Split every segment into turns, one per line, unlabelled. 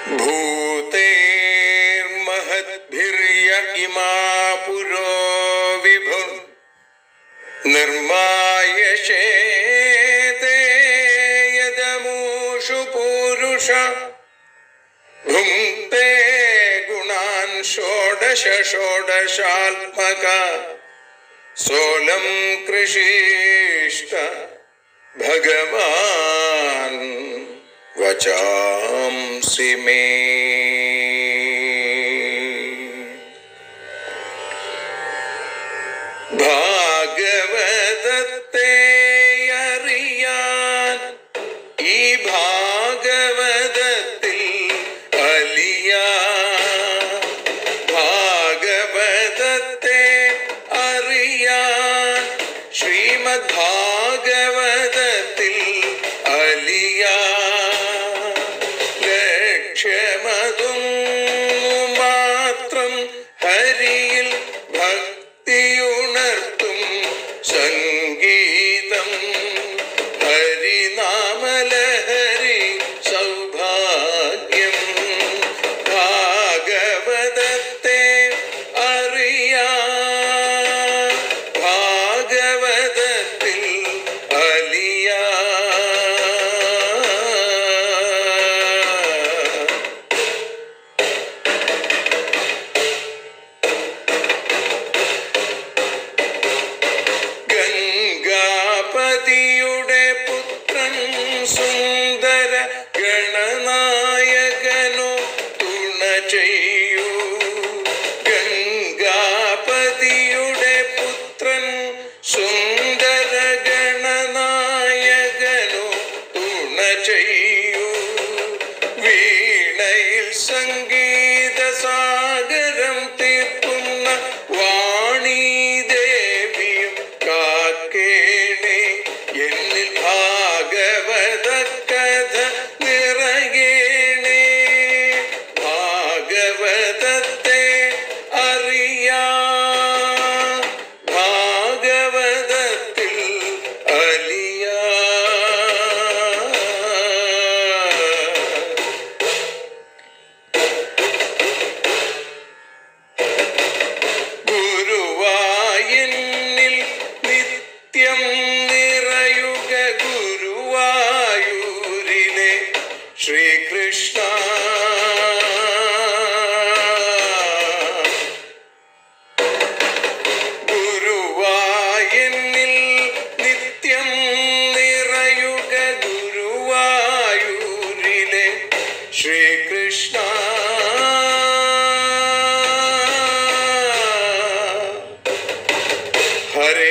भूतेर्महद्भिर्य इमा पुरो विभुर् निर्मायशेते यदमूषु पूरुष भुङ्क्ते गुणान् षोडश षोडशात्मक सोलं कृषिष्ट भगवान् वचांसि मे ഭാഗവതത്തെ അറിയാൻ ഈ ഭാഗവതത്തിൽ അലിയാൻ ഭാഗവതത്തെ അറിയാൻ ശ്രീമദ് ഭാഗവതത്തിൽ അലിയാൻ ലക്ഷ്യമതും മാത്രം ഹരിയിൽ ഭക്തിയുണർത്തും സംഗീതം ഹരിനാമലഹരി സൗഭാഗ്യം ഭാഗവതത്തെ അറിയാ ഭാഗവതത്തിൽ അലിയാ ഗംഗാപതിയുടെ പുത്രൻ സുന്ദര ഗണനായകനോ തുണ ചെയ്യൂ ഗംഗാപതിയുടെ പുത്രൻ സുന്ദര ഗണനായകനോ തുണ ചെയ്യൂ വീണയിൽ സംഗീത സാഗരം തീർക്കുന്ന വാണി ദേവിയും കാക്കേണേ എന്നിൽ ഭാഗവത കഥ നിറയേണേ ഭാഗവതത്തെ അറിയാ ഭാഗവതത്തിൽ അലിയാ ഗുരുവായൂരിൽ നിത്യം നിറയുക ഗുരുവായൂരിലെ ശ്രീകൃഷ്ണ ഗുരുവായൂരിൽ നിത്യം നിറയുക ഗുരുവായൂരിലെ ശ്രീകൃഷ്ണ ഹരേ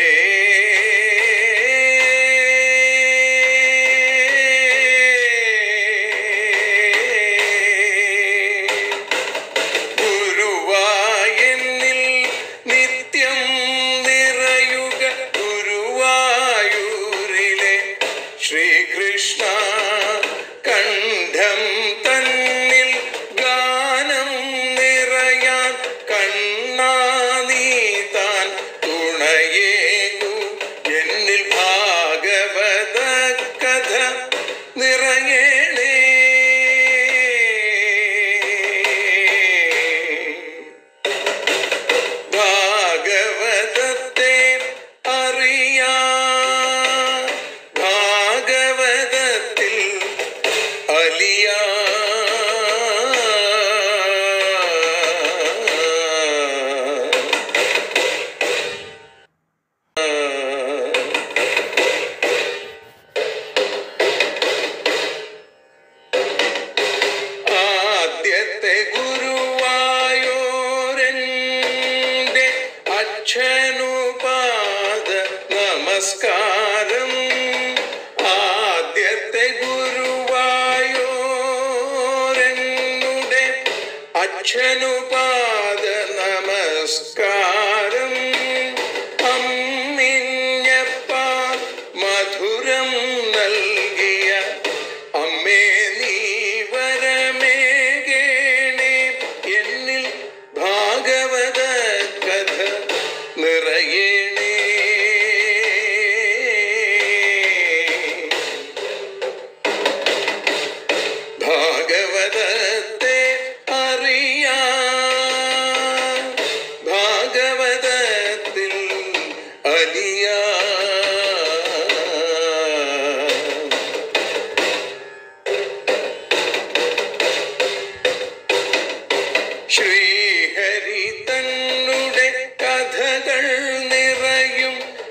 ഗുരുവായൂരിൽ നിത്യം നിറയുക ഗുരുവായൂരിലെ ശ്രീകൃഷ്ണ കണ്ഠം തന്നിൽ ഗാനം നിറയാൻ കണ്ണാ നീ താൻ തുണയേകു എന്നിൽ ഭാഗവത കഥ നിറയണേ ഭാഗവതത്തെ അറിയാ ഭാഗവതത്തിൽ അലിയാ ആദ്യത്തെ ഗുരുവായൂരൻ്റെ അച്ഛനുപാദ നമസ്കാരം ആദ്യത്തെ ഗുരുവായൂരനുടെ അച്ഛനുപാദ നമസ്കാരം അമ്മിഞ്ഞപ്പ മധുരം നൽകിയ അമ്മേ നീ വരമേകേണേ എന്നിൽ ഭാഗവത കഥ നിറയേണേ ഭാഗവതത്തെ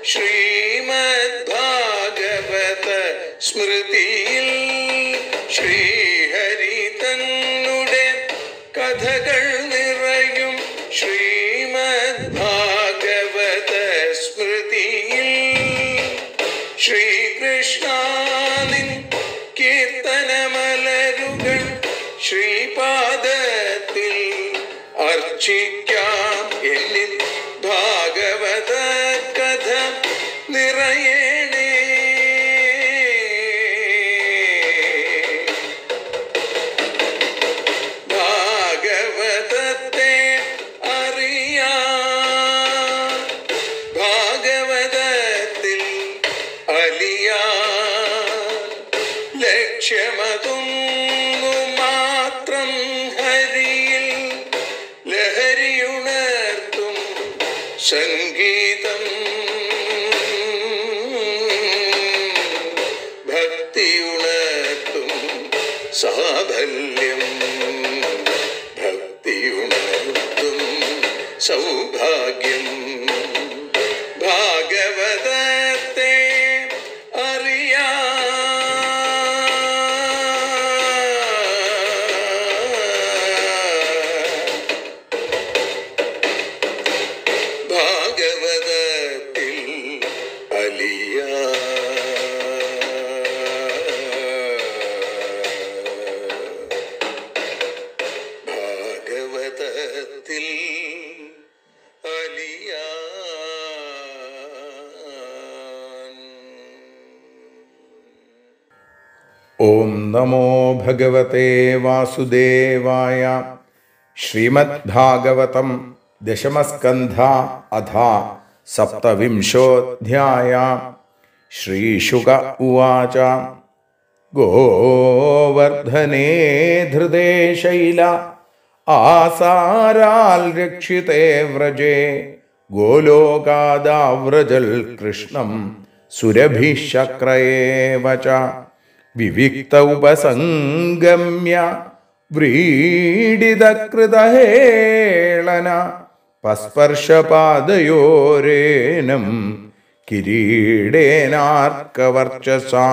ശ്രീമദ് ഭാഗവത സ്മൃതിയിൽ ശ്രീഹരി തന്നുടെ കഥകൾ നിറയും ശ്രീമദ് ഭാഗവത സ്മൃതിയിൽ ശ്രീകൃഷ്ണാനിൻ കീർത്തനമലരുകൾ ശ്രീപാദത്തിൽ അർച്ചിക്കാം എന്നിൽ ഭാഗവത കഥ നിറയണേ ഭാഗവതത്തെ അറിയാ ഭാഗവതത്തിൽ അലിയാ ലക്ഷ്യമതൊന്നു മാത്രം ഹരിയിൽ ലഹരിയുണർത്തും സംഗീതം ഭക്തിയുണർത്തും സാഫല്യം ഭക്തിയുണർത്തും സൗഭാഗ്യം ഭാഗവതത്തെ അറിയാ ഭാഗവതത്തിൽ അലിയ ഭാഗവതത്തിൽ അലിയാൻ
ഓം നമോ ഭഗവത്തെ വാസുദേവായ ശ്രീമദ്ഭാഗവതം ദശമസ്കന്ധ അഥ സപ്തവിംശോऽധ്യായ ശ്രീശുക ഉവാച ഗോവർദ്ധനേ ധൃതേ ശൈല ആസാരാൽ രക്ഷിതേ വ്രജേ ഗോലോകാദാവ്രജൽ കൃഷ്ണം സുരഭിശക്രയേവ ച വിവിക്ത ഉപസംഗമ്യ വ്രീഡിതകൃതഹേളന പസ്പർശപാദയോരേനം കിരീടേനാർക്കവർച്ചസാ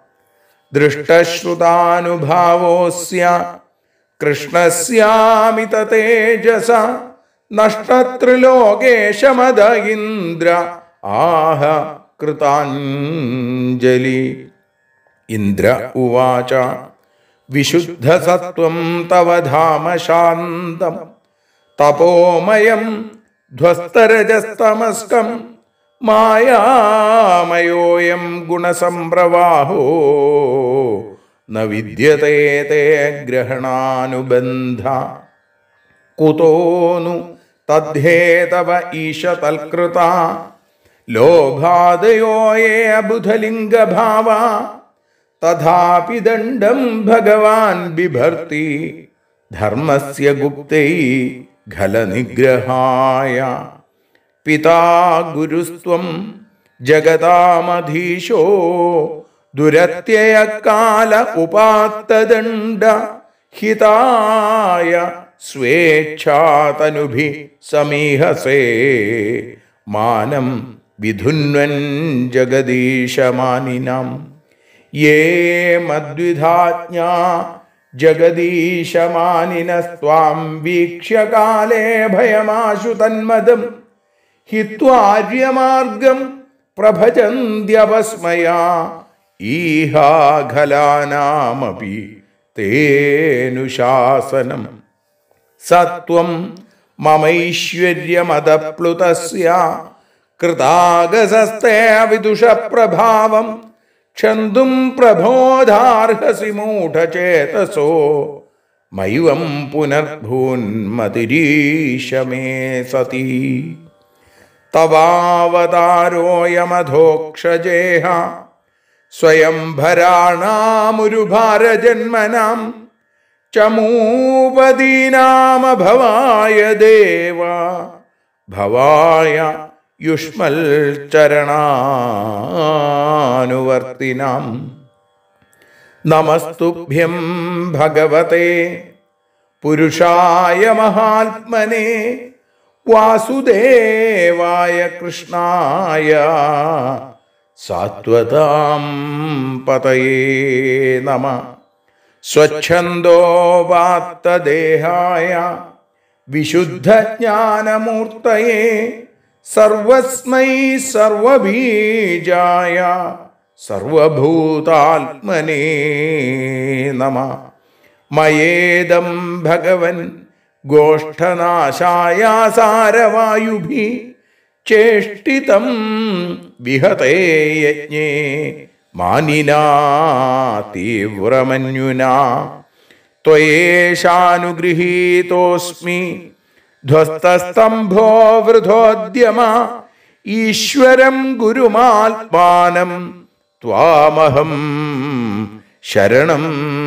ദൃഷ്ടശ്രുതാനുഭാവോസ്യ കൃഷ്ണസ്യാമിത തേജസ നഷ്ടത്രിലോകേശമദ ഇന്ദ്ര ആഹ കൃതാഞ്ജലി ഇന്ദ്ര ഉവാച വിശുദ്ധസത്വം തവ ധാമ ശാന്തം തപോമയം ധ്വസ്തരജസ്തമസ്കം മായാമയോയം ഗുണസംപ്രവാഹോ ന വിദ്യത്തെ തേ ഗ്രഹണാനുബന്ധ കുതോനു തദ്ധേതവ ഈശ തൽകൃത ലോഭാദയോ യേ അബുധലിംഗഭാവ തഥാപി ദണ്ഡം ഭഗവാൻ ബിഭർത്തി ധർമ്മസ്യ ഗുപ്തൈ ഖലനിഗ്രഹായ പിതാ ഗുരുസ്ത്വം ജഗതാമധീശോ ദുരത്യയകാല ഉപാത്തദണ്ഡ ഹിതായ സ്വേച്ഛാതനുഭി സമീഹസേ മാനം വിധുന്വൻ ജഗദീശമാനിനം യേ മദ്വിധാജ്ഞാ ജഗദീശമാനിനസ്ത്വാം വീക്ഷ്യ കാലേ ഭയമാശു തന്മദം ഹിത്വാര്യമാർഗം പ്രഭജന്ത്യപസ്മയാ ഈഹാഖലാനാമപി തേനുശാസനം സത്വം മമൈശ്വര്യമദപ്ലുതസ്യ കൃതാഗസസ്തേ വിദുഷ പ്രഭാവം ക്ഷന്തും പ്രബോധാർഹസി മൂഢചേതസോ മൈവം പുനർഭൂന്മതിരീശ മേ സതി തവാവതാരോയമധോക്ഷജേഹ സ്വയംഭരാണാമുരുഭാരജന്മനാം ചമൂപദീനാമഭവായ ദേവ ഭവായ യുഷ്മൽ ചരണാനുവർത്തിനാം നമസ്തുഭ്യം ഭഗവത്തെ പുരുഷായ മഹാത്മനെ വാസുദേവായ കൃഷ്ണായ സാത്വതാം പതയേ നമ സ്വച്ഛന്തോപാത്തദേഹായ വിശുദ്ധജ്ഞാനമൂർത്തയേ സർവസ്മൈ സർവബീജായ സർവഭൂതാത്മനേ നമ മയേദം ഭഗവൻ ഗോഷ്ഠനാശായ സാരവായുഭി ചേഷ്ടിതം വിഹതേ യജ്ഞേ മാനിനാ തീവ്രമന്യുനാ ത്വയേഷാനുഗൃഹീതോസ്മി ധ്വസ്തസ്തംഭോ വൃഥോദ്യമ ഈശ്വരം ഗുരുമാത്മാനം ത്വാമഹം ശരണം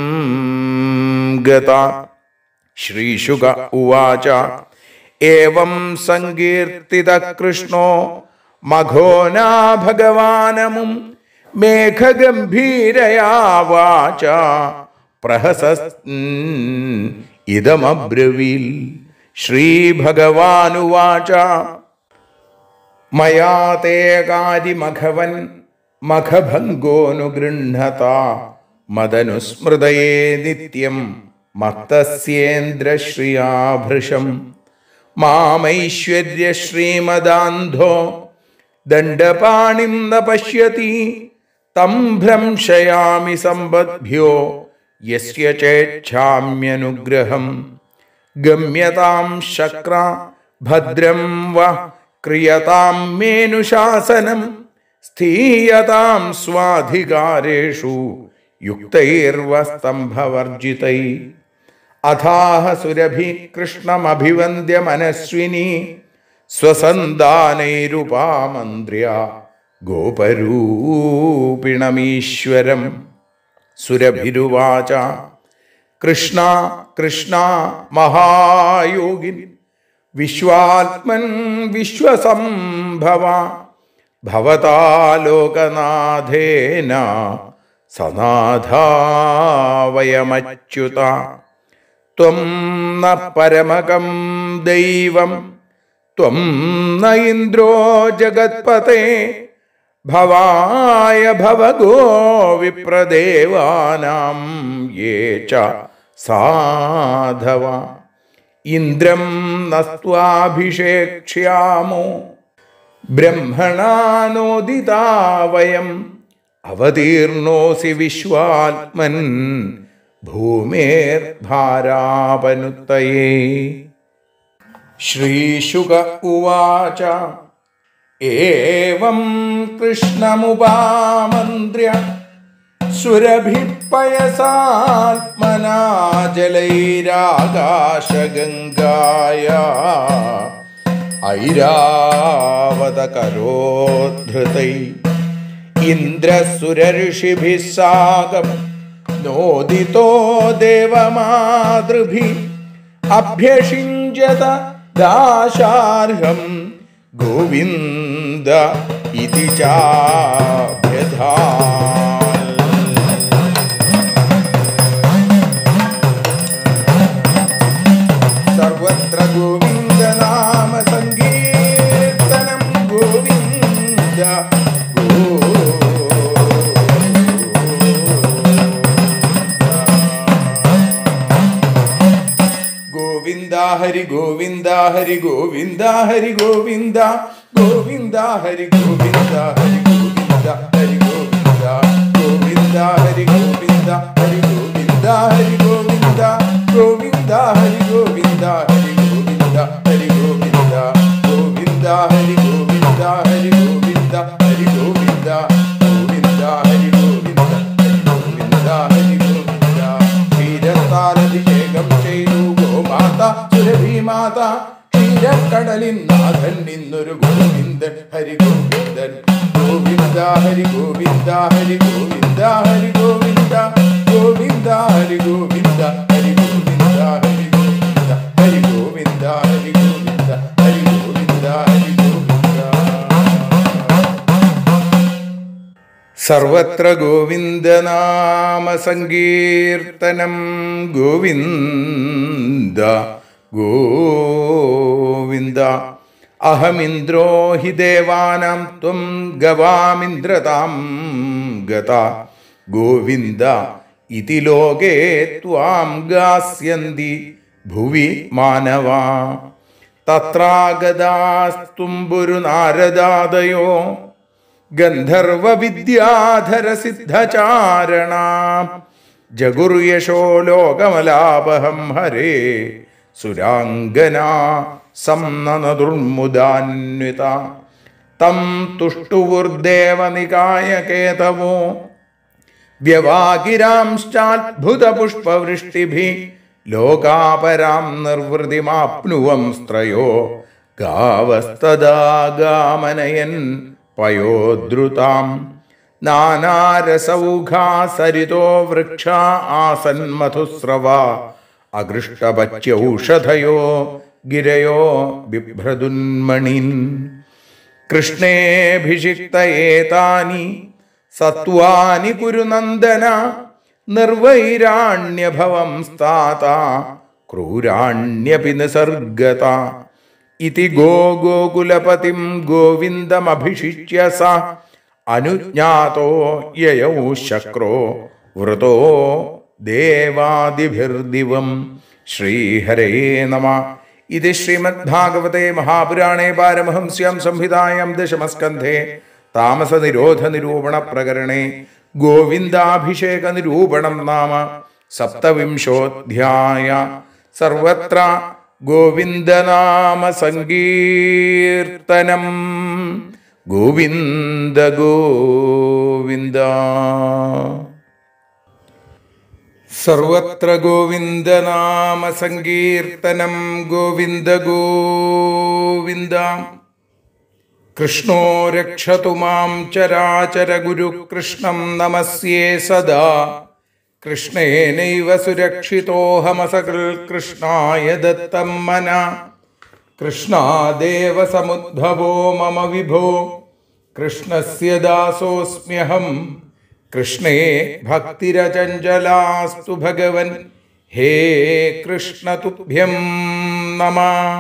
ഗത ശ്രീശുക ഉവാച ഏവം സങ്കീർത്തിത കൃഷ്ണോ മഘോനാ ഭഗവാനമും മേഘഗംഭീരയാ വാച പ്രഹസ ഇതമബ്രവീൽ ശ്രീഭഗവാനുവാച മയാ തേ കാര്യമഘവൻ മഖഭംഗോനുഗൃഹത മദനുസ്മൃതയേ നിത്യം മത്തസ്യേന്ദ്രശ്രിയാഭൃശം മാമൈശ്വര്യ ശ്രീമദാന്ധോ ദണ്ഡപാണിം ന പശ്യതി തം ഭ്രംശയാമി സമ്പദ്ഭ്യോ യസ്യ ചേച്ഛാമ്യനുഗ്രഹം ഗമ്യതാം ശക്ര ഭദ്രം വ ക്രിയതാം മേനുശാസനം സ്ഥീയതാം സ്വാധികാരേഷു യുക്തൈർവസ്തംഭവർജിതൈ അഥാഹ സുരഭി കൃഷ്ണമഭിവന്ദ്യ മനസ്വിനി സ്വസന്താനൈരുപാമന്ത്ര്യ ഗോപരൂപിണമീശ്വരം സുരഭിരുവാച കൃഷ്ണ കൃഷ്ണ മഹായോഗിൻ വിശ്വാത്മൻ വിശ്വസംഭവ ഭവതാ ലോകനാഥേന സനാഥാവയമച്യുത ത്വം ന പരമകം ദൈവം ത്വം ന ഇന്ദ്രോ ജഗത്പതേ ഭവായ ഭവഗോ വിപ്രദേവാനാം യേ ച സാധവ ഇന്ദ്രം നസ്ത്വാഭിഷേക്ഷ്യാമോ ബ്രഹ്മണാനോദിതാ വയം അവതീർണോസി വിശ്വാത്മൻ ഭൂമേർഭാരാപനുത്തയേ ശ്രീശുക ഉവാച ഏവം കൃഷ്ണമുപാമന്ത്ര്യ സുരഭിപ്പയസാത്മനാ ജലൈരാകാശഗംഗായ ഐരാവതകരോദ്ധൃതൈ ഇന്ദ്രസുരഋഷിഭിः സാകം നോദിതോ ദേവമാതൃഭി അഭ്യഷിഞ്ചത ദാശാർഹം ഗോവിന്ദ ഇതി ചാഭ്യധാ സർവത്ര ഗോവിന്ദ നാമ സങ്കീർത്തനം ഗോവിന്ദ ഗോവിന്ദ ഹരി ഗോവിന്ദ ഹരി ഗോവിന്ദ ഹരി ഗോവിന്ദ ഗോവിന്ദ ഹരി ഗോവിന്ദ ഹരി ഗോവിന്ദ ഹരി ഗോവിന്ദ ഗോവിന്ദ ഹരി ഗോവിന്ദ ഹരി ഗോവിന്ദ ഹരി ഗോവിന്ദ ഗോവിന്ദ ഹരി ഗോവിന്ദ ഹരി ഗോവിന്ദ ഹരി ഗോവിന്ദ ഗോവിന്ദ ഹരി ഗോവിന്ദ ഹരി ഗോവിന്ദ ഹരി ഗോവിന്ദ ഗോവിന്ദ ഹരി ഗോവിന്ദ ഹരി ഗോവിന്ദ ഹരി ഗോവിന്ദ ക്ഷീരത്താലഭിഷേകം ചെയ്തു ഗോമാത സുരഭിമാത ക്ഷീരക്കടലിൻ നാഥൻ നിന്നൊരു ഗോവിന്ദൻ ഹരി ഗോവിന്ദൻ ഗോവിന്ദ ഹരി ഗോവിന്ദ ഹരി ഗോവിന്ദ ഹരി ഗോവിന്ദ ഗോവിന്ദ ഹരി ഗോവിന്ദ ഹരി ഗോവിന്ദ ഹരി ഗോവിന്ദ ഹരി ഗോവിന്ദ ഹരി ഗോവിന്ദ ഹരി ഗോവിന്ദ ഹരി ഗോവിന്ദ സർവത്ര ഗോവിന്ദനാമ സങ്കീർത്തനം ഗോവിന്ദ ഗോവിന്ദ ഗോവിന്ദ അഹമിന്ദ്രോ ഹി ദേവാനാം ത്വം ഗവാമിന്ദ്രതാം ഗത ഗോവിന്ദ ഇതി ലോകേ ത്വാം ഗാസ്യന്തി ഭുവി മാനവാ തത്രാഗതാസ്തുംബുരു നാരദാദയോ ഗന്ധർവവിദ്യാധരസിദ്ധചാരണ ജഗുർയശോ ലോകമലാപഹം ഹരേ സുരാംഗനാ സംനനദുർമുദാന്വിത തം തുഷ്ടുവുർദേവനികായകേതവോ വ്യവാകിരാംശ്ചാത്ഭുതപുഷ്പവൃഷ്ടിഭി ലോകാപരാം നിർവൃതിമാപ്നുവം സ്ത്രയോ ഗാവസ്തദാഗാമനയൻ പയോദ്രുതാം നാനാരസൗഘാ സരിതോ വൃക്ഷ ആസൻ മധുസ്രവ അഗൃഷ്ടപച്യൗഷധയോ ഗിരയോ ബിഭ്രതുന്മണിൻ കൃഷ്ണേഭിഷിക്തയേതാനി സത്വാനി കുരുനന്ദന നിർവൈരാണ്യഭവം സ്ഥാത ക്രൂരാണ്യപി നിസർഗത ഇതി ഗോ ഗോകുലപതിം ഗോവിന്ദമഭിഷിച്യ സ അനുജ്ഞാതോ യയൗ ശക്രോ വൃതോ ദേവാദിഭിർദിവം ശ്രീഹരേ നമ ഇത് ശ്രീമദ്ഭാഗവതേ മഹാപുരാണേ പാരമഹംസ്യാം സംഹിതായാം ദശമസ്കന്ധേ താമസ നിരോധ നിരൂപണ പ്രകരണേ ഗോവിന്ദാഭിഷേക നിരൂപണം നാമ സപ്തവിംശോധ്യായ സർവത്ര ഗോവിന്ദനാമ സങ്കീർത്തനം ഗോവിന്ദ ഗോവിന്ദ സർവത്ര ഗോവിന്ദനാമ സങ്കീർത്തനം ഗോവിന്ദ ഗോവിന്ദ കൃഷ്ണോ രക്ഷതു മാം ചരാചര ഗുരു കൃഷ്ണം നമസ്യേ സദാ കൃഷ്ണേനൈവ സുരക്ഷിതോഹമസകൃൽ കൃഷ്ണായ ദത്തം മന കൃഷ്ണാദേവ സമുദ്ഭവോ മമ വിഭോ കൃഷ്ണസ്യ ദാസോസ്മ്യഹം കൃഷ്ണേ ഭക്തിരചഞ്ചലാസ്തു ഭഗവൻ ഹേ കൃഷ്ണ തുഭ്യം നമ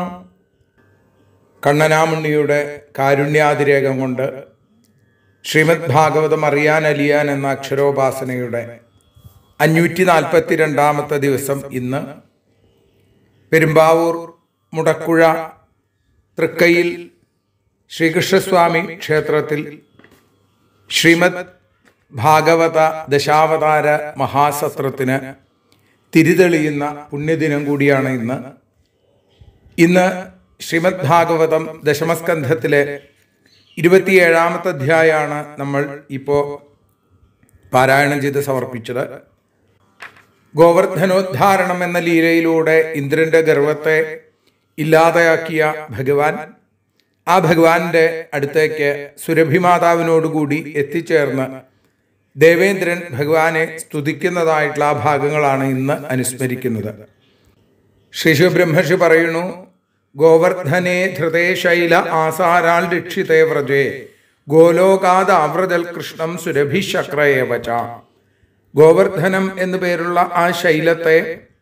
കണ്ണനാമുണ്ണിയുടെ കാരുണ്യാതിരേകം കൊണ്ട് ശ്രീമദ് ഭാഗവതം അറിയാൻ അലിയാൻ എന്ന അക്ഷരോപാസനയുടെ അഞ്ഞൂറ്റി നാൽപ്പത്തി രണ്ടാമത്തെ ദിവസം ഇന്ന് പെരുമ്പാവൂർ മുടക്കുഴ തൃക്കയിൽ ശ്രീകൃഷ്ണസ്വാമി ക്ഷേത്രത്തിൽ ശ്രീമദ് ഭാഗവത ദശാവതാര മഹാസത്രത്തിന് തിരിതെളിയുന്ന പുണ്യദിനം കൂടിയാണ് ഇന്ന് ഇന്ന് ശ്രീമദ് ഭാഗവതം ദശമസ്കന്ധത്തിലെ ഇരുപത്തിയേഴാമത്തെ അധ്യായമാണ് നമ്മൾ ഇപ്പോൾ പാരായണം ചെയ്ത് സമർപ്പിച്ചത് ഗോവർദ്ധനോദ്ധാരണം എന്ന ലീലയിലൂടെ ഇന്ദ്രന്റെ ഗർവത്തെ ഇല്ലാതെയാക്കിയ ഭഗവാൻ ആ ഭഗവാന്റെ അടുത്തേക്ക് സുരഭിമാതാവിനോടുകൂടി എത്തിച്ചേർന്ന് ദേവേന്ദ്രൻ ഭഗവാനെ സ്തുതിക്കുന്നതായിട്ടുള്ള ആ ഭാഗങ്ങളാണ് ഇന്ന് അനുസ്മരിക്കുന്നത് ശ്രീ ശിവബ്രഹ്മർഷി പറയുന്നു ഗോവർദ്ധനെ ധൃതേ ശൈല ആസാരാൽ രക്ഷിതേ വ്രജേ ഗോലോകാത് ആവ്രജൽ കൃഷ്ണം സുരഭിശക്രയേവച ഗോവർദ്ധനം എന്നു പേരുള്ള ആ ശൈലത്തെ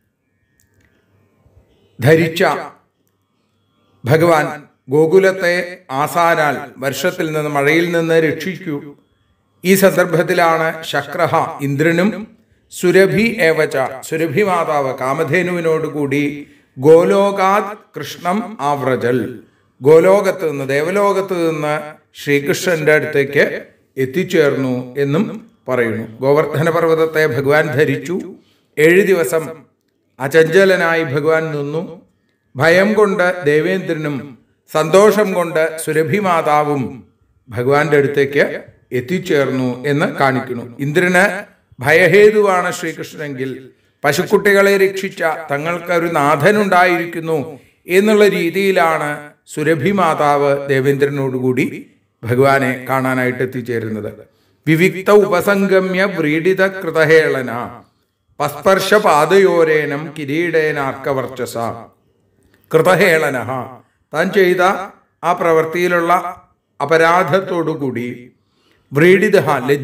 ധരിച്ച ഭഗവാൻ ഗോകുലത്തെ ആസാരാൽ വർഷത്തിൽ നിന്ന് മഴയിൽ നിന്ന് രക്ഷിക്കൂ ഈ സന്ദർഭത്തിലാണ് ശക്രഹ ഇന്ദ്രനും സുരഭി ഏവച സുരഭി മാതാവ് കാമധേനുവിനോടുകൂടി ഗോലോകാത് കൃഷ്ണം ആവ്രജൽ ഗോലോകത്ത് നിന്ന് ദേവലോകത്ത് നിന്ന് ശ്രീകൃഷ്ണന്റെ അടുത്തേക്ക് എത്തിച്ചേർന്നു എന്നും പറയുന്നു ഗോവർദ്ധന പർവ്വതത്തെ ഭഗവാൻ ധരിച്ചു ഏഴ് ദിവസം അചഞ്ചലനായി ഭഗവാൻ നിന്നു ഭയം കൊണ്ട് ദേവേന്ദ്രനും സന്തോഷം കൊണ്ട് സുരഭി മാതാവും ഭഗവാന്റെ അടുത്തേക്ക് എത്തിച്ചേർന്നു എന്ന് കാണിക്കുന്നു ഇന്ദ്രന് ഭയഹേതുവാണ് ശ്രീകൃഷ്ണനെങ്കിൽ പശുക്കുട്ടികളെ രക്ഷിച്ച തങ്ങൾക്ക് ഒരു നാഥനുണ്ടായിരിക്കുന്നു എന്നുള്ള രീതിയിലാണ് സുരഭി മാതാവ് ദേവേന്ദ്രനോടുകൂടി ഭഗവാനെ കാണാനായിട്ട് എത്തിച്ചേരുന്നത് വിവിക്ത ഉപസംഗമ്യ വ്രീഡിത കൃതഹേളന പസ്പർശ പാദയോരേനം കിരീടേനാർക്കവർച്ചസ കൃതഹേളന താൻ ചെയ്ത ആ പ്രവൃത്തിയിലുള്ള അപരാധത്തോടുകൂടി വ്രീഡിത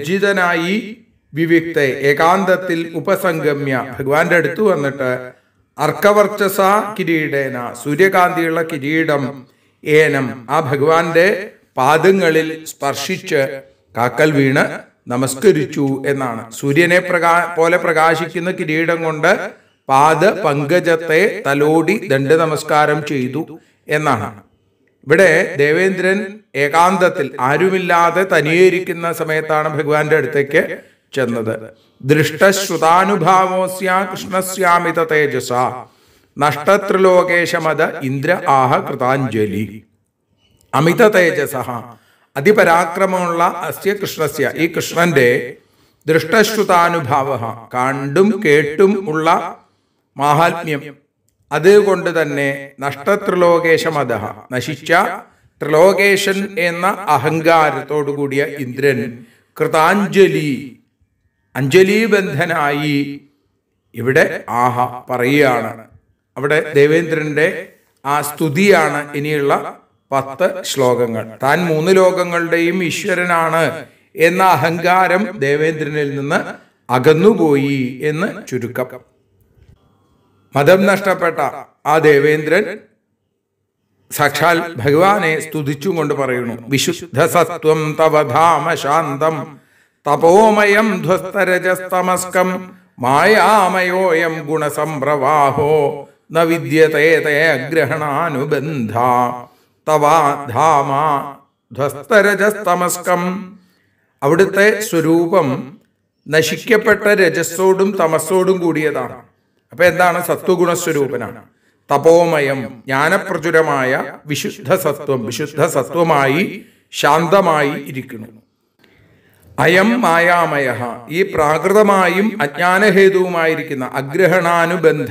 ലജ്ജിതനായി വിവിക്തെ ഏകാന്തത്തിൽ ഉപസംഗമ്യ ഭഗവാന്റെ അടുത്ത് വന്നിട്ട് അർക്കവർച്ചസ കിരീടേന സൂര്യകാന്തിയുള്ള കിരീടം ഏനം ആ ഭഗവാന്റെ പാദങ്ങളിൽ സ്പർശിച്ച് കാക്കൽ വീണ് നമസ്കരിച്ചു എന്നാണ് സൂര്യനെ പ്രകാ പോലെ പ്രകാശിക്കുന്ന കിരീടം കൊണ്ട് പാദ പങ്കജത്തെ തലോടി ദണ്ഡ നമസ്കാരം ചെയ്തു എന്നാണ് ഇവിടെ ദേവേന്ദ്രൻ ഏകാന്തത്തിൽ ആരുമില്ലാതെ തനിയിരിക്കുന്ന സമയത്താണ് ഭഗവാന്റെ അടുത്തേക്ക് ചെന്നത് ദൃഷ്ടശ്രുതാനുഭാവോസ്യ കൃഷ്ണസ്യാമിത തേജസ നഷ്ടത്രിലോകേശമത ഇന്ദ്ര ആഹ കൃതാഞ്ജലി അമിത തേജസ അതിപരാക്രമമുള്ള അസ്യ കൃഷ്ണസ്യ ഈ കൃഷ്ണന്റെ ദൃഷ്ടശ്രുതാനുഭാവ കണ്ടും കേട്ടും ഉള്ള മാഹാത്മ്യം അതുകൊണ്ട് തന്നെ നഷ്ടത്രിലോകേശമത നശിച്ച ത്രിലോകേശൻ എന്ന അഹങ്കാരത്തോടു കൂടിയ ഇന്ദ്രൻ കൃതാഞ്ജലി അഞ്ജലീബന്ധനായി ഇവിടെ ആഹ പറയുകയാണ് അവിടെ ദേവേന്ദ്രന്റെ ആ സ്തുതിയാണ് ഇനിയുള്ള പത്ത് ശ്ലോകങ്ങൾ താൻ മൂന്ന് ലോകങ്ങളുടെയും ഈശ്വരനാണ് എന്ന അഹങ്കാരം ദേവേന്ദ്രനിൽ നിന്ന് അകന്നുപോയി എന്ന് ചുരുക്കം മതം നഷ്ടപ്പെട്ട ആ ദേവേന്ദ്രൻ സാക്ഷാൽ ഭഗവാനെ സ്തുതിച്ചും കൊണ്ട് പറയുന്നു വിശുദ്ധ സത്വം തവ ധാമ ശാന്തം തപോമയം ധ്വസ്തരജസ്തമസ്കം മായാമയോയം ഗുണസംപ്രവാഹോ ന വിദ്യത്തെ തേ ഗ്രഹണാനുബന്ധ തവാ ധാമ ധ്വസ്തരജസ്തമസ്കം അവിടുത്തെ സ്വരൂപം നശിക്കപ്പെട്ട രജസ്സോടും തമസോടും കൂടിയതാണ് അപ്പൊ എന്താണ് സത്വഗുണസ്വരൂപനാണ് തപോമയം ജ്ഞാനപ്രചുരമായ വിശുദ്ധ സത്വം വിശുദ്ധ സത്വമായി ശാന്തമായി ഇരിക്കുന്നു അയം മായാമയ ഈ പ്രാകൃതമായും അജ്ഞാനഹേതുവുമായിരിക്കുന്ന അഗ്രഹണാനുബന്ധ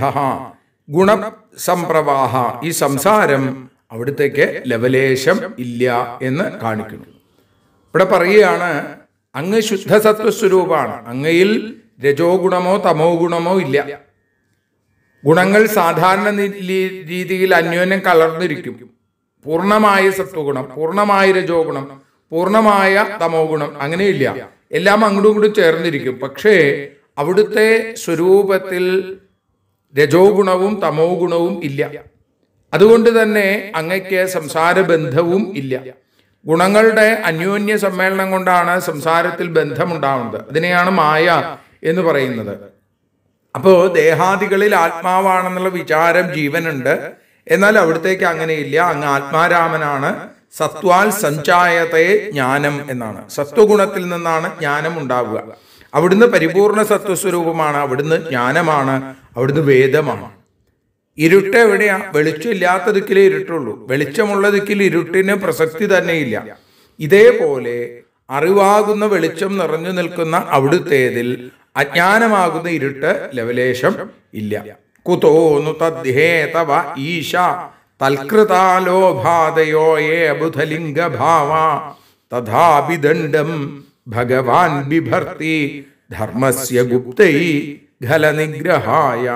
ഗുണസംപ്രവാഹ ഈ സംസാരം അവിടത്തേക്ക് ലവലേശം ഇല്ല എന്ന് കാണിക്കുന്നു ഇവിടെ പറയുകയാണ് അങ്ങ് ശുദ്ധസത്വ സ്വരൂപമാണ് അങ്ങയിൽ രജോ ഗുണമോ തമോ ഗുണമോ ഇല്ല ഗുണങ്ങൾ സാധാരണ നി- ലീ- രീതിയിൽ അന്യോന്യം കലർന്നിരിക്കും പൂർണ്ണമായ സത്വഗുണം പൂർണ്ണമായ രജോ ഗുണം പൂർണ്ണമായ തമോ ഗുണം അങ്ങനെയില്ല എല്ലാം അങ്ങോട്ടും ഇങ്ങോട്ടും ചേർന്നിരിക്കും പക്ഷേ അവിടുത്തെ സ്വരൂപത്തിൽ രജോ ഗുണവും തമോ ഗുണവും ഇല്ല അതുകൊണ്ട് തന്നെ അങ്ങയ്ക്ക് സംസാര ബന്ധവും ഇല്ല ഗുണങ്ങളുടെ അന്യോന്യ സമ്മേളനം കൊണ്ടാണ് സംസാരത്തിൽ ബന്ധമുണ്ടാവുന്നത് അതിനെയാണ് മായ എന്ന് പറയുന്നത് അപ്പോ ദേഹാദികളിൽ ആത്മാവാണെന്നുള്ള വിചാരം ജീവനുണ്ട് എന്നാൽ അവിടത്തേക്ക് അങ്ങനെയില്ല അങ്ങ് ആത്മാരാമനാണ് സത്വാൽ സഞ്ചായത്തെ ജ്ഞാനം എന്നാണ് സത്വഗുണത്തിൽ നിന്നാണ് ജ്ഞാനം ഉണ്ടാവുക അവിടുന്ന് പരിപൂർണ സത്വസ്വരൂപമാണ് അവിടുന്ന് ജ്ഞാനമാണ് അവിടുന്ന് വേദമാണ് ഇരുട്ട് എവിടെയാ വെളിച്ചമില്ലാത്ത ദിക്കിലേ ഇരുട്ടുള്ളൂ വെളിച്ചമുള്ള ദിക്കിൽ ഇരുട്ടിന് പ്രസക്തി തന്നെയില്ല ഇതേപോലെ അറിവാകുന്ന വെളിച്ചം നിറഞ്ഞു നിൽക്കുന്ന അവിടുത്തേതിൽ അജ്ഞാനമാകുന്ന ഇരുട്ട് ലവലേശം ഇല്ല കുതോന്നു തദ്ദേ തവ ഈശ തൽകൃതാലോഭാദയോ യേ ബുധലിംഗഭാവ തഥാപി ദണ്ഡം ഭഗവാൻ ബിഭർത്തി ധർമ്മസ്യ ഗുപ്തൈ ഖലനിഗ്രഹായ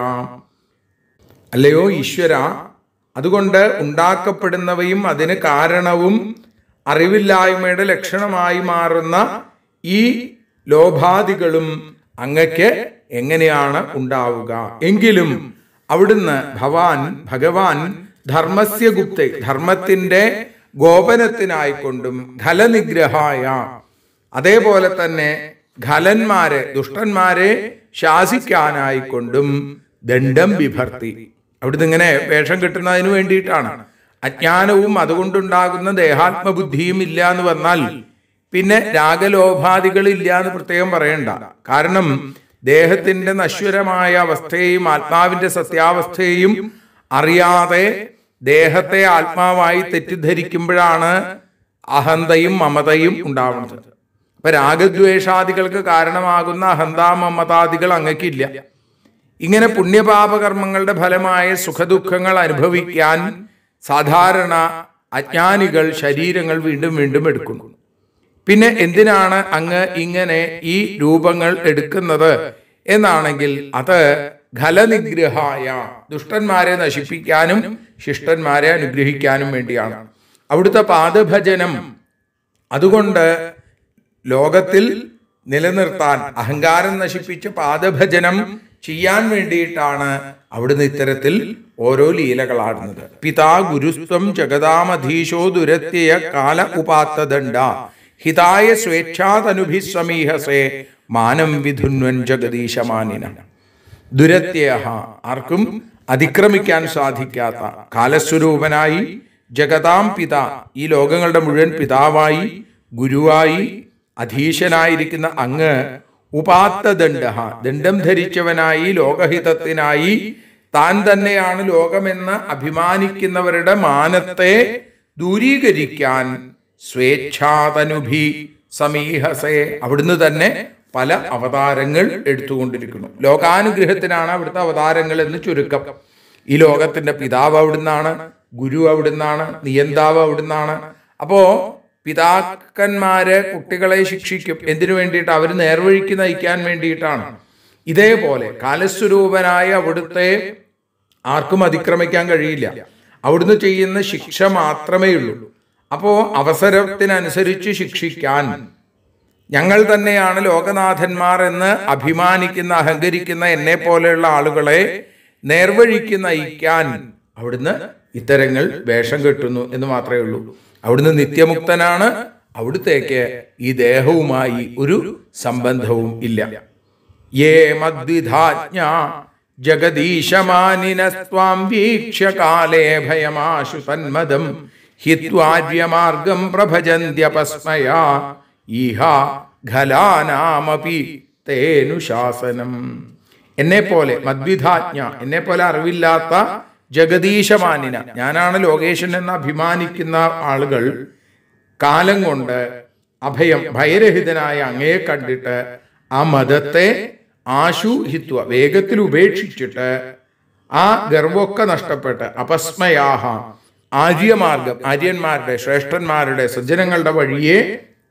അല്ലയോ ഈശ്വര അതുകൊണ്ട് ഉണ്ടാക്കപ്പെടുന്നവയും അതിന് കാരണവും അറിവില്ലായ്മയുടെ ലക്ഷണമായി മാറുന്ന ഈ ലോഭാദികളും അങ്ങക്ക് എങ്ങനെയാണ് ഉണ്ടാവുക എങ്കിലും അവിടുന്ന് ഭവാൻ ഭഗവാൻ ധർമ്മസ്യ ഗുപ്ത ധർമ്മത്തിന്റെ ഗോപനത്തിനായിക്കൊണ്ടും ഖലനിഗ്രഹായ അതേപോലെ തന്നെ ഖലന്മാരെ ദുഷ്ടന്മാരെ ശാസിക്കാനായിക്കൊണ്ടും ദണ്ഡം വിഭർത്തി അവിടുന്ന് ഇങ്ങനെ വേഷം കിട്ടുന്നതിന് വേണ്ടിയിട്ടാണ് അജ്ഞാനവും അതുകൊണ്ടുണ്ടാകുന്ന ദേഹാത്മബുദ്ധിയും ഇല്ല എന്ന് വന്നാൽ പിന്നെ രാഗലോഭാദികൾ ഇല്ല എന്ന് പ്രത്യേകം പറയണ്ട കാരണം ദേഹത്തിന്റെ നശ്വരമായ അവസ്ഥയെയും ആത്മാവിന്റെ സത്യാവസ്ഥയെയും അറിയാതെ ദേഹത്തെ ആത്മാവായി തെറ്റിദ്ധരിക്കുമ്പോഴാണ് അഹന്തയും മമതയും ഉണ്ടാവുന്നത് അപ്പൊ രാഗദ്വേഷാദികൾക്ക് കാരണമാകുന്ന അഹന്താ മമതാദികൾ അങ്ങക്കില്ല ഇങ്ങനെ പുണ്യപാപകർമ്മങ്ങളുടെ ഫലമായ സുഖദുഃഖങ്ങൾ അനുഭവിക്കാൻ സാധാരണ അജ്ഞാനികൾ ശരീരങ്ങൾ വീണ്ടും വീണ്ടും എടുക്കുന്നു പിന്നെ എന്തിനാണ് അങ്ങ് ഇങ്ങനെ ഈ രൂപങ്ങൾ എടുക്കുന്നത് എന്നാണെങ്കിൽ അത് ഖലനിഗ്രഹായ ദുഷ്ടന്മാരെ നശിപ്പിക്കാനും ശിഷ്ടന്മാരെ അനുഗ്രഹിക്കാനും വേണ്ടിയാണ് അവിടുത്തെ പാദഭജനം അതുകൊണ്ട് ലോകത്തിൽ നിലനിർത്താൻ അഹങ്കാരം നശിപ്പിച്ച് പാദഭജനം ചെയ്യാൻ വേണ്ടിയിട്ടാണ് അവിടുന്ന് ഇത്തരത്തിൽ ഓരോ ലീലകളാടുന്നത് പിതാ ഗുരുസ്ത്വം ജഗതാമധീശോ ദുരത്യയ കാല ഉപാത്തദണ്ഡ ഹിതായ സ്വേച്ഛാതനുഭിസ്വമീഹസേ മാനം വിധുന്വൻ ജഗദീശമാനിന ദുരത്യയ ആർക്കും അതിക്രമിക്കാൻ സാധിക്കാത്ത കാലസ്വരൂപനായി ജഗതാം പിത ഈ ലോകങ്ങളുടെ മുഴുവൻ പിതാവായി ഗുരുവായി അധീശനായിരിക്കുന്ന അങ്ങ് ഉപാത്ത ദണ്ഡ ദണ്ഡം ധരിച്ചവനായി ലോകഹിതത്തിനായി താൻ തന്നെയാണ് ലോകമെന്ന് അഭിമാനിക്കുന്നവരുടെ മാനത്തെ ദൂരീകരിക്കാൻ സ്വേച്ഛാതനുഭി സമീഹസേ അവിടുന്ന് തന്നെ പല അവതാരങ്ങൾ എടുത്തുകൊണ്ടിരിക്കുന്നു ലോകാനുഗ്രഹത്തിനാണ് അവിടുത്തെ അവതാരങ്ങൾ എന്ന് ചുരുക്കം ഈ ലോകത്തിന്റെ പിതാവ് അവിടുന്നാണ് ഗുരു അവിടുന്നാണ് നിയന്താവ് അവിടുന്നാണ് അപ്പോ പിതാക്കന്മാര് കുട്ടികളെ ശിക്ഷിക്കും എന്തിനു വേണ്ടിയിട്ട് അവർ നേർവഴിക്ക് നയിക്കാൻ വേണ്ടിയിട്ടാണ് ഇതേപോലെ കാലസ്വരൂപനായ അവിടുത്തെ ആർക്കും അതിക്രമിക്കാൻ കഴിയില്ല അവിടുന്ന് ചെയ്യുന്ന ശിക്ഷ മാത്രമേ ഉള്ളൂ അപ്പോ അവസരത്തിനനുസരിച്ച് ശിക്ഷിക്കാൻ ഞങ്ങൾ തന്നെയാണ് ലോകനാഥന്മാർ എന്ന് അഭിമാനിക്കുന്ന അഹങ്കരിക്കുന്ന എന്നെ പോലെയുള്ള ആളുകളെ നേർവഴിക്ക് നയിക്കാൻ അവിടുന്ന് ഇത്തരങ്ങൾ വേഷം കെട്ടുന്നു എന്ന് മാത്രമേ ഉള്ളൂ അവിടുന്ന് നിത്യമുക്തനാണ് അവിടുത്തേക്ക് ഈ ദേഹവുമായി ഒരു സംബന്ധവും ഇല്ല യേ മദ്വിധാജ്ഞ ജഗദീശമാനിനസ്വാം വീക്ഷ്യ കാലേ ഭയമാശു തന്മദം ഹിത്വാര്യമാർഗം പ്രഭജന്ത്യപസ്മയാ ഈഹ ഖലാനാമപി തേനുശാസനം എന്നെ പോലെ മദ്വിധാജ്ഞ എന്നെ പോലെ അറിവില്ലാത്ത ജഗദീശമാനിന ഞാനാണ് ലോകേശൻ എന്ന് അഭിമാനിക്കുന്ന ആളുകൾ കാലം കൊണ്ട് അഭയം ഭയരഹിതനായ അങ്ങയെ കണ്ടിട്ട് ആ മതത്തെ ആശുഹിത്വ വേഗത്തിൽ ഉപേക്ഷിച്ചിട്ട് ആ ഗർവമൊക്കെ നഷ്ടപ്പെട്ട് അപസ്മയാഹ ആര്യമാർഗം ആര്യന്മാരുടെ ശ്രേഷ്ഠന്മാരുടെ സജ്ജനങ്ങളുടെ വഴിയെ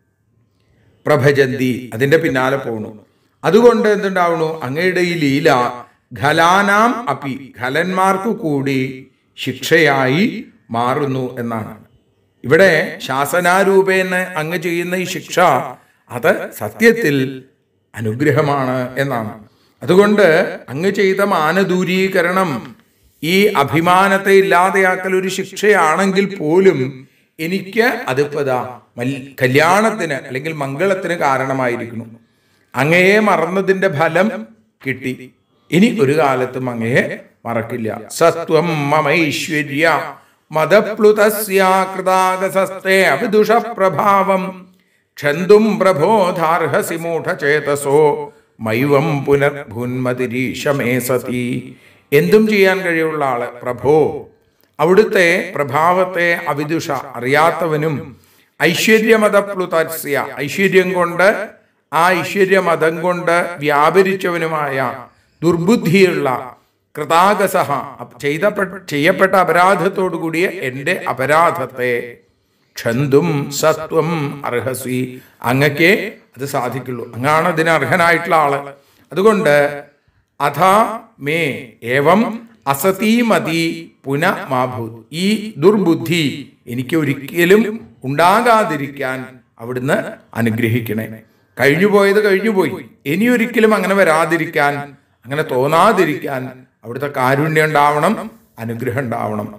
പ്രഭജന്തി അതിന്റെ പിന്നാലെ പോണു അതുകൊണ്ട് എന്തുണ്ടാവണു അങ്ങയുടെ ഈ ലീല ഖലാനാം അപ്പി ഖലന്മാർക്കു കൂടി ശിക്ഷയായി മാറുന്നു എന്നാണ് ഇവിടെ ശാസനാരൂപേണ അങ്ങ് ചെയ്യുന്ന ഈ ശിക്ഷ അത് സത്യത്തിൽ അനുഗ്രഹമാണ് എന്നാണ് അതുകൊണ്ട് അങ്ങ് ചെയ്ത മാനദൂരീകരണം ഈ അഭിമാനത്തെ ഇല്ലാതെയാക്കൽ ഒരു ശിക്ഷയാണെങ്കിൽ പോലും എനിക്ക് അതിപ്പതാ കല്യാണത്തിന് അല്ലെങ്കിൽ മംഗളത്തിന് കാരണമായിരിക്കുന്നു അങ്ങയെ മറന്നതിന്റെ ഫലം കിട്ടി ഇനി ഒരു കാലത്തും അങ്ങയെ മറക്കില്ല സത്വം മമൈശ്വര്യ മതപ്ലുതസ്യാകൃതാഗസസ്തേ അവിദുഷ പ്രഭാവം ക്ഷന്തും പ്രബോധാർഹസി മൂഢചേതസോ മൈവം പുനർഭുന്മതിരീശമേ സതി എന്തും ചെയ്യാൻ കഴിയുള്ള ആള് പ്രഭോ അവിടുത്തെ പ്രഭാവത്തെ അവിദുഷ അറിയാത്തവനും ഐശ്വര്യമതപ്ലുതസ്യ ഐശ്വര്യം കൊണ്ട് ആ ഐശ്വര്യമതം കൊണ്ട് വ്യാപരിച്ചവനുമായ ദുർബുദ്ധിയുള്ള കൃതാഗസഹ ചെയ്തപ്പെട്ട ചെയ്യപ്പെട്ട അപരാധത്തോടു കൂടിയ എൻ്റെ അപരാധത്തെ ക്ഷന്തും സത്വം അർഹസി അങ്ങക്കേ അത് സാധിക്കുള്ളൂ അങ്ങാണ് അതിന് അർഹനായിട്ടുള്ള ആള് അതുകൊണ്ട് അഥാ മേ ഏവം അസതീമതി പുന മാഭൂ ഈ ദുർബുദ്ധി എനിക്ക് ഒരിക്കലും ഉണ്ടാകാതിരിക്കാൻ അവിടുന്ന് അനുഗ്രഹിക്കണേ കഴിഞ്ഞുപോയത് കഴിഞ്ഞുപോയി ഇനി ഒരിക്കലും അങ്ങനെ വരാതിരിക്കാൻ അങ്ങനെ തോന്നാതിരിക്കാൻ അവിടുത്തെ കാരുണ്യം ഉണ്ടാവണം അനുഗ്രഹം ഉണ്ടാവണം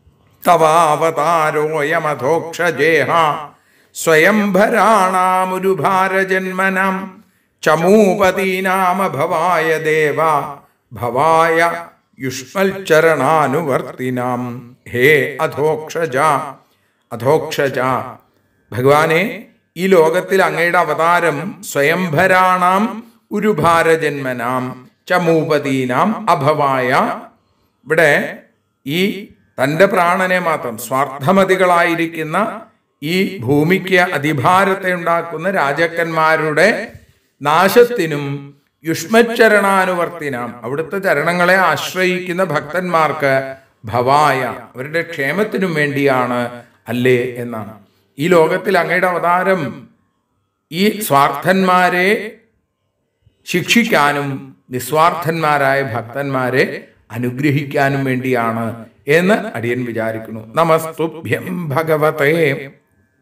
തവാവതാരോയമധോക്ഷജേഹ സ്വയംഭരാണാമൊരു ഭാരജന്മനം ചമൂപതീനാമഭവായ ദേവ ഭവായ യുഷ്മൽചരണാനുവർത്തിനാം ഹേ അധോക്ഷജ അധോക്ഷജ ഭഗവാനെ ഈ ലോകത്തിൽ അങ്ങയുടെ അവതാരം സ്വയംഭരാണാം ഒരു ഭാരജന്മനാം ചമൂപതീനാം അഭവായ ഇവിടെ ഈ തന്റെ പ്രാണനെ മാത്രം സ്വാർത്ഥമതികളായിരിക്കുന്ന ഈ ഭൂമിക്ക് അതിഭാരത്തെ ഉണ്ടാക്കുന്ന രാജാക്കന്മാരുടെ നാശത്തിനും യുഷ്മച്ചരണാനുവർത്തിനാം അവിടുത്തെ ചരണങ്ങളെ ആശ്രയിക്കുന്ന ഭക്തന്മാർക്ക് ഭവായ അവരുടെ ക്ഷേമത്തിനും വേണ്ടിയാണ് അല്ലേ എന്നാണ് ഈ ലോകത്തിൽ അങ്ങയുടെ അവതാരം ഈ സ്വാർത്ഥന്മാരെ ശിക്ഷിക്കാനും നിസ്വാർത്ഥന്മാരായ ഭക്തന്മാരെ അനുഗ്രഹിക്കാനും വേണ്ടിയാണ് എന്ന് അടിയൻ വിചാരിക്കുന്നു നമസ്തുഭ്യം ഭഗവതേ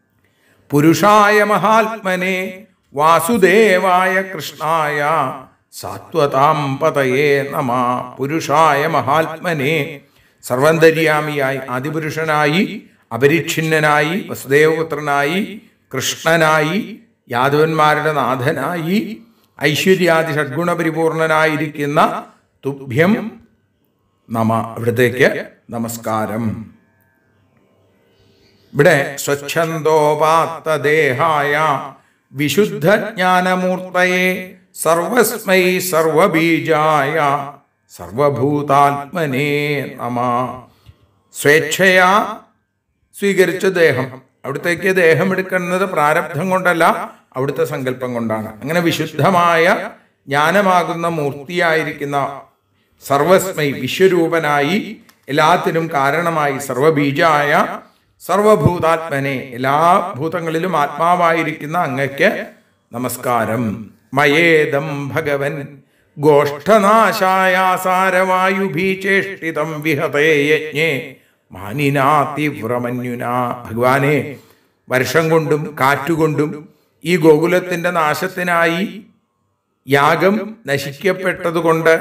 പുരുഷായ മഹാത്മനെ വാസുദേവായ കൃഷ്ണായ സാത്വതാം പതയേ നമ പുരുഷായ മഹാത്മനെ സർവന്തര്യാമിയായി ആദിപുരുഷനായി അപരിച്ഛിന്നനായി വസുദേവപുത്രനായി കൃഷ്ണനായി യാദവന്മാരുടെ നാഥനായി ഐശ്വര്യാദി ഷഡ്ഗുണപരിപൂർണനായിരിക്കുന്ന തുഭ്യം നമ ഇവിടത്തേക്ക് നമസ്കാരം ഇവിടെ സ്വച്ഛന്തോപാത്തദേഹായ വിശുദ്ധ ജ്ഞാനമൂർത്തയെ സർവസ്മൈ സർവബീജായ സർവഭൂതാത്മനേ നമ സ്വേച്ഛയാ സ്വീകരിച്ച ദേഹം അവിടത്തേക്ക് ദേഹം എടുക്കുന്നത് പ്രാരബ്ധം കൊണ്ടല്ല അവിടുത്തെ സങ്കല്പം കൊണ്ടാണ് അങ്ങനെ വിശുദ്ധമായ ജ്ഞാനമാകുന്ന മൂർത്തിയായിരിക്കുന്ന സർവസ്മൈ വിശ്വരൂപനായി എല്ലാത്തിനും കാരണമായി സർവബീജായ സർവഭൂതാത്മനെ എല്ലാ ഭൂതങ്ങളിലും ആത്മാവായിരിക്കുന്ന അങ്ങയ്ക്ക് നമസ്കാരം മയേദം ഭഗവൻ ഗോഷ്ഠനാശായ സാരവായുഭീചേഷ്ടിതം വിഹതേ യജ്ഞേ മാനിനാ തീവ്രമന്യുനാ ഭഗവാനെ വർഷം കൊണ്ടും കാറ്റുകൊണ്ടും ഈ ഗോകുലത്തിന്റെ നാശത്തിനായി യാഗം നശിക്കപ്പെട്ടതുകൊണ്ട്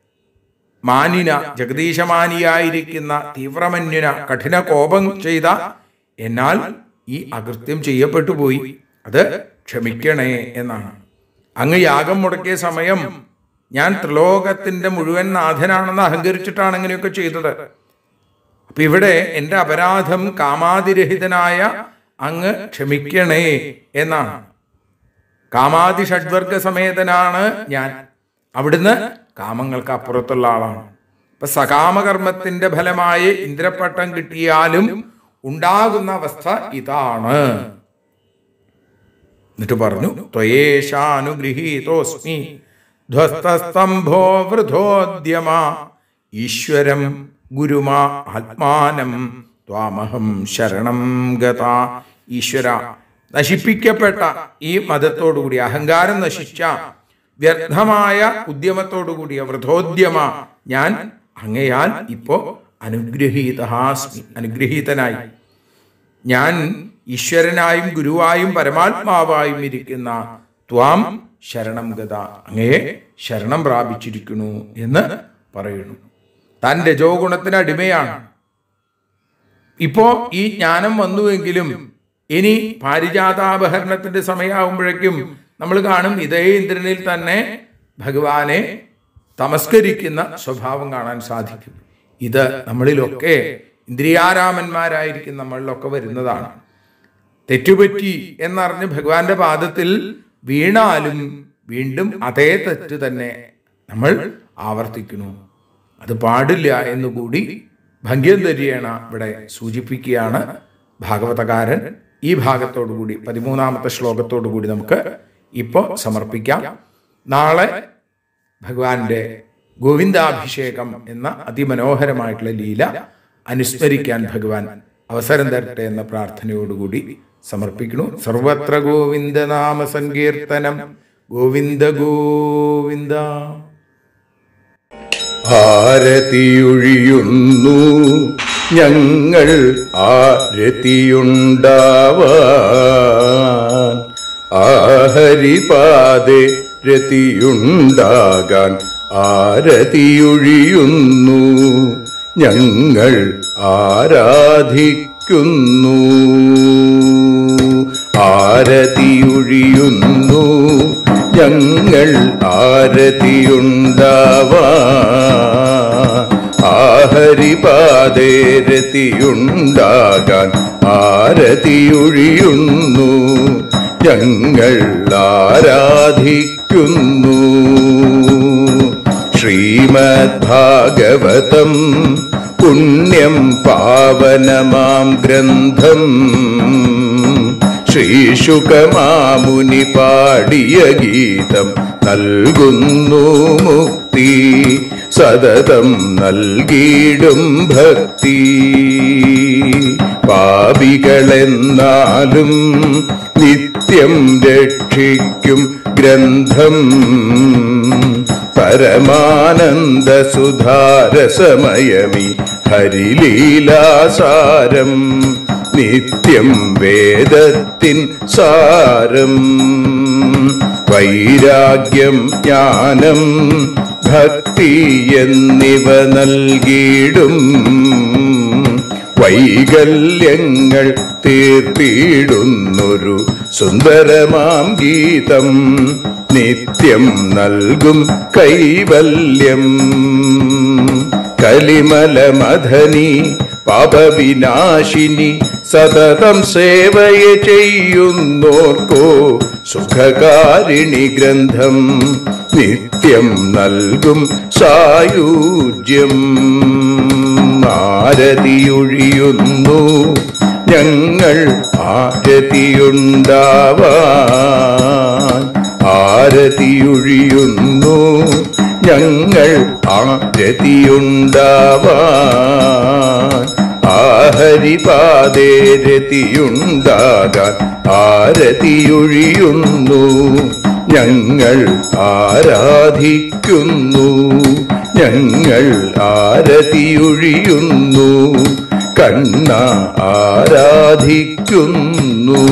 മാനിന ജഗദീശമാനിയായിരിക്കുന്ന തീവ്രമന്യുന കഠിന കോപം ചെയ്ത എന്നാൽ ഈ അകൃത്യം ചെയ്യപ്പെട്ടു പോയി അത് ക്ഷമിക്കണേ എന്നാണ് അങ്ങ് യാഗം മുടക്കിയ സമയം ഞാൻ ത്രിലോകത്തിന്റെ മുഴുവൻ നാഥനാണെന്ന് അഹങ്കരിച്ചിട്ടാണ് ഇങ്ങനെയൊക്കെ ചെയ്തത് അപ്പൊ ഇവിടെ എൻ്റെ അപരാധം കാമാതിരഹിതനായ അങ്ങ് ക്ഷമിക്കണേ എന്നാണ് കാമാതി ഷഡ്വർഗ സമേതനാണ് ഞാൻ അവിടുന്ന് കാമങ്ങൾക്ക് അപ്പുറത്തുള്ള ആളാണ് ഇപ്പൊ സകാമകർമ്മത്തിന്റെ ഫലമായി ഇന്ദ്രപ്പട്ടം കിട്ടിയാലും ഉണ്ടാകുന്ന അവസ്ഥ ഇതാണ് എന്നിട്ട് പറഞ്ഞു ത്വയേഷാനുഗൃഹീതോസ്മി ധ്വസ്തസ്തംഭോ വൃഥോദ്യമ ഈശ്വരം ഗുരുമാ ആത്മാനം ത്വാമഹം ശരണം ഗത ഈശ്വര നശിപ്പിക്കപ്പെട്ട ഈ മതത്തോടുകൂടി അഹങ്കാരം നശിച്ച വ്യർത്ഥമായ ഉദ്യമത്തോടുകൂടിയ വൃഥോദ്യമ ഞാൻ അങ്ങയാൽ ഇപ്പോ അനുഗ്രഹീതഹാസ്മി അനുഗ്രഹീതനായി ഞാൻ ഈശ്വരനായും ഗുരുവായും പരമാത്മാവായും ഇരിക്കുന്ന ത്വാം ശരണം ഗത അങ്ങയെ ശരണം പ്രാപിച്ചിരിക്കുന്നു എന്ന് പറയുന്നു താൻ രജോ ഗുണത്തിന് അടിമയാണ് ഇപ്പോ ഈ ജ്ഞാനം വന്നുവെങ്കിലും ഇനി പാരിജാതാപഹരണത്തിന്റെ സമയമാകുമ്പോഴേക്കും നമ്മൾ കാണും ഇതേ ഇന്ദ്രനിൽ തന്നെ ഭഗവാനെ തമസ്കരിക്കുന്ന സ്വഭാവം കാണാൻ സാധിക്കും ഇത് നമ്മളിലൊക്കെ ഇന്ദ്രിയാരാമന്മാരായിരിക്കും നമ്മളിലൊക്കെ വരുന്നതാണ് തെറ്റുപറ്റി എന്നറിഞ്ഞ് ഭഗവാന്റെ പാദത്തിൽ വീണാലും വീണ്ടും അതേ തെറ്റ് തന്നെ നമ്മൾ ആവർത്തിക്കുന്നു അത് പാടില്ല എന്നുകൂടി ഭംഗ്യന്തരിയേണ ഇവിടെ സൂചിപ്പിക്കുകയാണ് ഭാഗവതകാരൻ ഈ ഭാഗത്തോടുകൂടി പതിമൂന്നാമത്തെ ശ്ലോകത്തോടുകൂടി നമുക്ക് ഇപ്പോൾ സമർപ്പിക്കാം നാളെ ഭഗവാന്റെ ഗോവിന്ദാഭിഷേകം എന്ന അതിമനോഹരമായിട്ടുള്ള ലീല അനുസ്മരിക്കാൻ ഭഗവാൻ അവസരം തരട്ടെ എന്ന പ്രാർത്ഥനയോടുകൂടി സമർപ്പിക്കുന്നു സർവത്ര ഗോവിന്ദനാമ സങ്കീർത്തനം ഗോവിന്ദ ഗോവിന്ദ
ആരതിയൊഴിയുന്നു ഞങ്ങൾ ആരതിയുണ്ടാവാൻ ആഹരിപാതെ രതിയുണ്ടാകാൻ ആരതിയൊഴിയുന്നു ഞങ്ങൾ ആരാധിക്കുന്നു ആരതിയൊഴിയുന്നു ഞങ്ങൾ ആരതിയുണ്ടാവാൻ ആഹരിപാതേ രതിയുണ്ടാകാൻ ആരതിയൊഴിയുന്നു ഞങ്ങൾ ആരാധിക്കുന്നു ശ്രീമദ് ഭാഗവതം പുണ്യം പാവനമാം ഗ്രന്ഥം ശ്രീശുകമാമുനി പാടിയ ഗീതം നൽകുന്നു മുക്തി സതതം നൽകിയിടും ഭക്തി പാപികളെന്നാലും നിത്യം രക്ഷിക്കും ഗ്രന്ഥം പരമാനന്ദ സുധാരസമയമി ഹരിലീലാസാരം നിത്യം വേദത്തിൻ സാരം വൈരാഗ്യം ജ്ഞാനം ഭക്തി എന്നിവ നൽകിയിടും വൈകല്യങ്ങൾ തീർത്തിയിടുന്നൊരു സുന്ദരമാം ഗീതം നിത്യം നൽകും കൈവല്യം കലിമല മഥനി പാപവിനാശിനി സതതം സേവയ ചെയ്യുന്നോർക്കോ സുഖകാരിണി ഗ്രന്ഥം നിത്യം നൽകും സായുജ്യം ആരതിയൊഴിയുന്നു ഞങ്ങൾ ആരതിയുണ്ടാവാൻ ആരതിയൊഴിയുന്നു ഞങ്ങൾ ആരതിയുണ്ടാവാൻ ആഹരിപാതേ രതിയുണ്ടാകാൻ ആരതിയൊഴിയുന്നു ഞങ്ങൾ ആരാധിക്കുന്നു ഞങ്ങൾ ആരതിയൊഴിയുന്നു കണ്ണ ആരാധിക്കുന്നു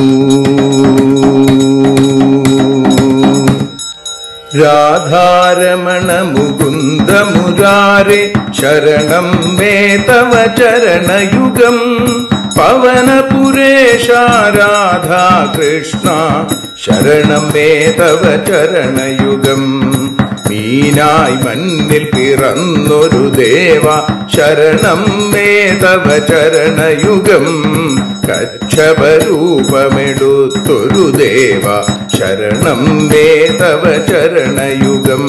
രാധാരമണ മുകുന്ദ മുരാരെ ശരണം മേ തവ ചരണയുഗം പവനപുരേശ രാധാ കൃഷ്ണ ശരണം മേ തവ ചരണയുഗം മീനായി മണ്ണിൽ പിറന്നൊരു ദേവ ശരണം മേ തവ ചരണയുഗം കക്ഷപരൂപമെടുത്തൊരു ദേവ ശരണം മേ തവ ചരണയുഗം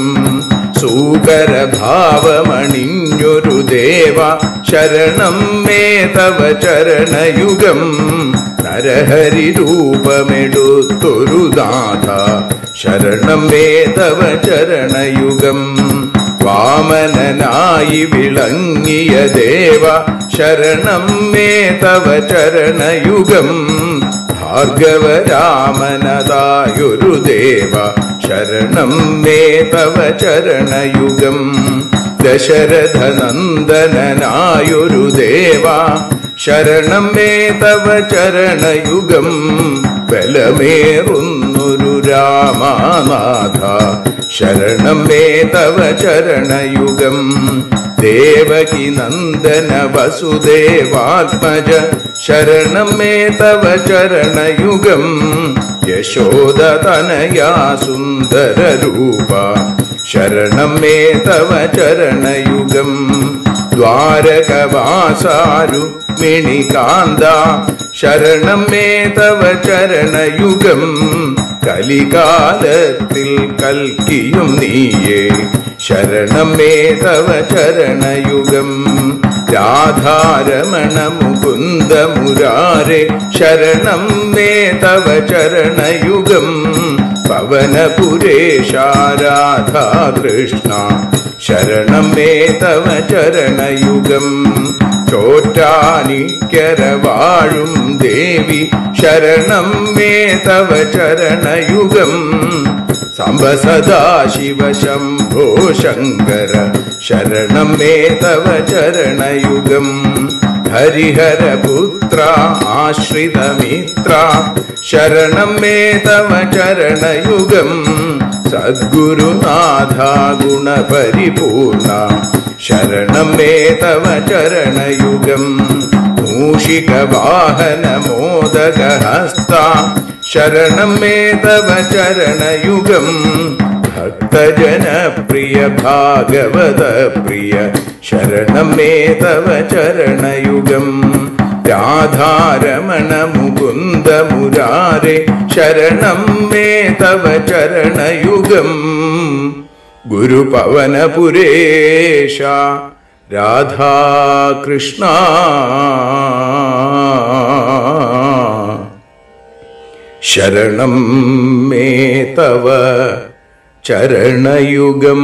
സൂകരഭാവമണിഞ്ഞൊരു ദേവ ശരണം മേ തവ ചരണയുഗം നരഹരി രൂപമെടുത്തൊരു നാഥ ശരണം മേ തവ ചരണയുഗം വാമനനായി വിളങ്ങിയ ദേവ ശരണം മേ തവ ചരണയുഗം ഭാർഗവരാമനതായൊരു ദേവ ശരണം മേ തവ ചരണയുഗം ദശരഥനന്ദനായൊരു ദേവ ശരണം മേ തവ ചരണയുഗം ബലമേറുന്നൊരു രാമനാഥ ശരണം മേ തവ ചരണയുഗം ദേവകി നന്ദന വസുദേവാത്മജ ശരണം മേ തവ ചരണയുഗം യശോദതനയാ സുന്ദര രൂപ ശരണം മേ തവ ചരണയുഗം ദ്വാരകവാസാരുക്മിണികാന്ത ശരണം മേ തവ ചരണയുഗം കലികാലത്തിൽ കൽക്കിയും നീയേ ശരണം മേ തവ ചരണയുഗം രാധാരമണ മുകുന്ദ മുരാരെ ശരണം മേ തവ ചരണയുഗം പവനപുരേശ രാധാ കൃഷ്ണ ശരണം മേ തവ ചരണയുഗം ചോറ്റാനിക്കര വാഴും ദേവി ശരണം മേ തവ ചരണയുഗം സാംബ സദാശിവ ശംഭോ ശങ്കര ശരണം മേ തവ ചരണയുഗം ഹരിഹരപുത്ര ആശ്രിതമിത്ര ശരണം മേ തവ ചരണയുഗം സദ്ഗുരുനാഥ ഗുണപരിപൂർണ ശരണം മേ തവ ചരണയുഗം മൂഷിക വാഹന മോദകഹസ്ത ശരണം മേ തവ ചരണയുഗം ഭക്തജനപ്രിയ ഭാഗവത പ്രിയ ശരണം മേ തവ ചരണയുഗം രാധാരമണ മുകുന്ദ മുരാരെ ശരണം മേ തവ ചരണയുഗം ഗുരുപവനപുരേശ രാധാകൃഷ്ണ ശരണം മേ തവ ചരണയുഗം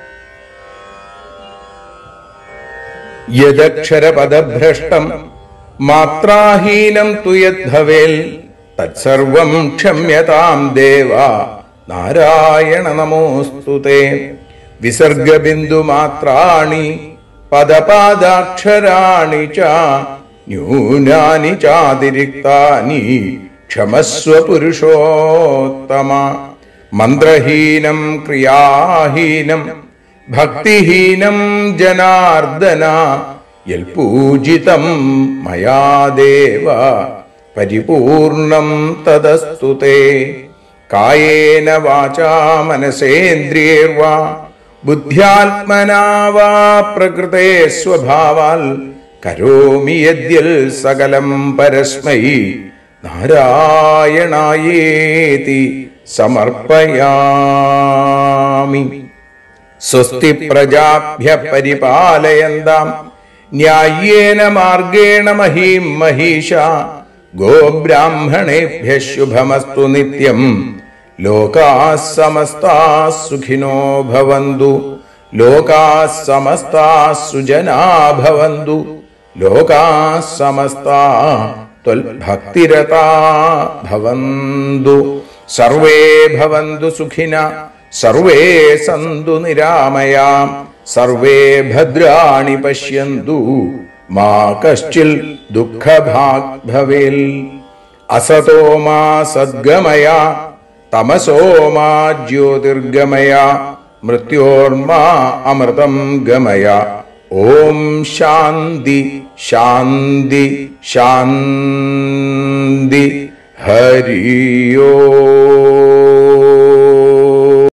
യദക്ഷരപദഭ്രഷ്ടം മാത്രാഹീനം തു യദ്ഭവേൽ തത്സർവം ക്ഷമ്യതാം ദേവ നാരായണ നമോസ്തു തേ വിസർഗബിന്ദുമാത്രാണി പദപാദാക്ഷരാണി ച ന്യൂനാനി ചാതിരിക്താനി ക്ഷമസ്വ പുരുഷോത്തമ മന്ത്രഹീനം ക്രിയാഹീനം ഭക്തിഹീനം ജനാർദ്ദന യൽപൂജിതം മയാ ദേവ പരിപൂർണം തദസ്തു തേ കായേന വാചാ മനസേന്ദ്രിയേർവാ ബുദ്ധ്യാത്മനാ വാ പ്രകൃതേ സ്വഭാവാൽ കരോമി യദ്യൽ സകലം പരസ്മൈ നാരായണായേതി സമർപ്പയാമി സ്വസ്തി പ്രജാഭ്യ പരിപാലയന്താം ന്യായേന മാർഗേണ മഹീം മഹീഷ ഗോബ്രാഹ്മണേഭ്യ ശുഭമസ്തു നിത്യം ലോകാ സമസ്താ സുഖിനോ ഭവന്തു ലോകാ സമസ്താ സുജനാ ഭവന്തു ലോകാ സമസ്താ ത്വൽഭക്തിരതാ ഭവന്തു സർവേ ഭവന്തു സുഖിന സർവേ സന്തു നിരാമയാ സർവേ ഭദ്രാണി പശ്യന്തു മാ കശ്ചിൽ ദുഃഖഭാഗ് ഭവേൽ അസതോ മാ സദ്ഗമയ തമസോ മാ ജ്യോതിർഗമയ മൃത്യോർമാ അമൃതം ഗമയ ഓം ശാന്തി ശാന്തി ശാന്തി ഹരിയോ